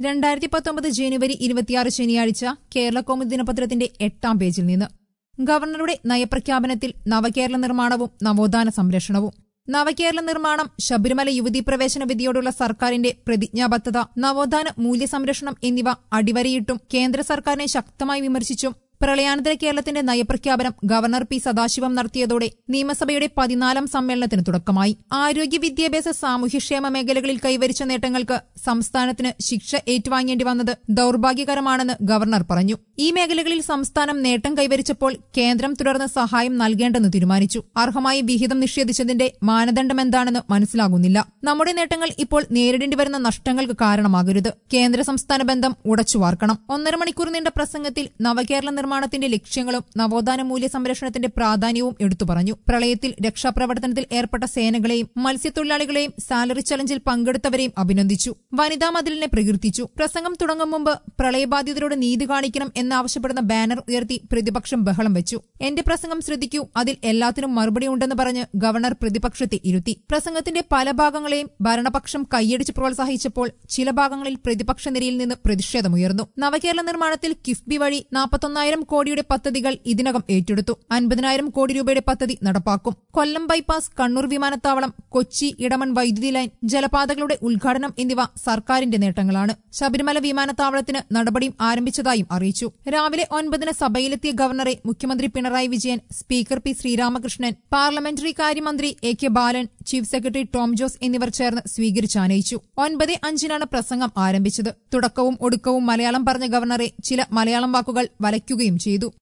രണ്ടായിരത്തി പത്തൊമ്പത് ജനുവരി ഇരുപത്തിയാറ് ശനിയാഴ്ച കേരള കൗമുദി ദിനപത്രത്തിന്റെ എട്ടാം പേജിൽ നിന്ന് ഗവർണറുടെ നയപ്രഖ്യാപനത്തിൽ നവകേരള നിർമ്മാണവും നവോത്ഥാന സംരക്ഷണവും നവകേരള നിർമ്മാണം ശബരിമല യുവതീ പ്രവേശന വിധിയോടുള്ള സർക്കാരിന്റെ പ്രതിജ്ഞാബദ്ധത നവോത്ഥാന മൂല്യസംരക്ഷണം എന്നിവ അടിവരയിട്ടും കേന്ദ്ര സർക്കാരിനെ ശക്തമായി വിമർശിച്ചും പ്രളയാനന്തര കേരളത്തിന്റെ നയപ്രഖ്യാപനം ഗവർണർ പി സദാശിവം നടത്തിയതോടെ നിയമസഭയുടെ പതിനാലാം സമ്മേളനത്തിന് തുടക്കമായി ആരോഗ്യ വിദ്യാഭ്യാസ സാമൂഹ്യക്ഷേമ മേഖലകളിൽ കൈവരിച്ച നേട്ടങ്ങൾക്ക് സംസ്ഥാനത്തിന് ശിക്ഷ ഏറ്റുവാങ്ങേണ്ടി വന്നത് ദൌർഭാഗ്യകരമാണെന്ന് ഗവർണർ പറഞ്ഞു ഈ മേഖലകളിൽ സംസ്ഥാനം നേട്ടം കൈവരിച്ചപ്പോൾ കേന്ദ്രം തുടർന്ന് സഹായം നൽകേണ്ടെന്ന് തീരുമാനിച്ചു അർഹമായ വിഹിതം നിഷേധിച്ചതിന്റെ മാനദണ്ഡമെന്താണെന്ന് മനസ്സിലാകുന്നില്ല നമ്മുടെ നേട്ടങ്ങൾ ഇപ്പോൾ നേരിടേണ്ടി വരുന്ന നഷ്ടങ്ങൾക്ക് കാരണമാകരുത് കേന്ദ്ര സംസ്ഥാന ബന്ധം ഉടച്ചുവാർക്കണം ഒന്നര മണിക്കൂർ നീണ്ട പ്രസംഗത്തിൽ നവകേരള നിർമ്മാണത്തിന്റെ ലക്ഷ്യങ്ങളും നവോത്ഥാന മൂല്യ സംരക്ഷണത്തിന്റെ പ്രാധാന്യവും എടുത്തു പറഞ്ഞു പ്രളയത്തിൽ രക്ഷാപ്രവർത്തനത്തിൽ ഏർപ്പെട്ട സേനകളെയും മത്സ്യത്തൊഴിലാളികളെയും സാലറി ചലഞ്ചിൽ പങ്കെടുത്തവരെയും അഭിനന്ദിച്ചു വനിതാ മതിലിനെ പ്രകീർത്തിച്ചു പ്രസംഗം തുടങ്ങും മുമ്പ് പ്രളയബാധിതരോട് നീതി കാണിക്കണം എന്നാവശ്യപ്പെടുന്ന ബാനർ ഉയർത്തി പ്രതിപക്ഷം ബഹളം വെച്ചു എന്റെ പ്രസംഗം ശ്രദ്ധിക്കൂ അതിൽ എല്ലാത്തിനും മറുപടി ഉണ്ടെന്ന് പറഞ്ഞ് ഗവർണർ പ്രതിപക്ഷത്തെ ഇരുത്തി പ്രസംഗത്തിന്റെ പല ഭാഗങ്ങളെയും ഭരണപക്ഷം കൈയടിച്ച് പ്രോത്സാഹിച്ചപ്പോൾ ചില ഭാഗങ്ങളിൽ പ്രതിപക്ഷ നിരയിൽ നിന്ന് പ്രതിഷേധമുയർന്നു നവകേരള നിർമ്മാണത്തിൽ കിഫ്ബി വഴി നാൽപ്പത്തൊന്നായിരം കോടിയുടെ പദ്ധതികൾ ഇതിനകം ഏറ്റെടുത്തു അൻപതിനായിരം കോടി രൂപയുടെ പദ്ധതി നടപ്പാക്കും കൊല്ലം ബൈപ്പാസ് കണ്ണൂർ വിമാനത്താവളം കൊച്ചി ഇടമൺ വൈദ്യുതി ലൈൻ ജലപാതകളുടെ ഉദ്ഘാടനം എന്നിവ സർക്കാരിന്റെ നേട്ടങ്ങളാണ് ശബരിമല വിമാനത്താവളത്തിന് നടപടിയും ആരംഭിച്ചതായും അറിയിച്ചു രാവിലെ ഒൻപതിന് സഭയിലെത്തിയ ഗവർണറെ മുഖ്യമന്ത്രി Pinarayi Vijayan speaker P Sreeramakrishnan parliamentary കാര്യമന്ത്രി A K Balan chief secretary Tom Jose എന്നിവർ ചേർന്ന് സ്വീകരിച്ചാനയിച്ചു ഒൻപത് അഞ്ചിനാണ് പ്രസംഗം ആരംഭിച്ചത് തുടക്കവും ഒടുക്കവും മലയാളം പറഞ്ഞ ഗവർണറെ ചില മലയാളം വാക്കുകൾ വലയ്ക്കുകയും ചെയ്തു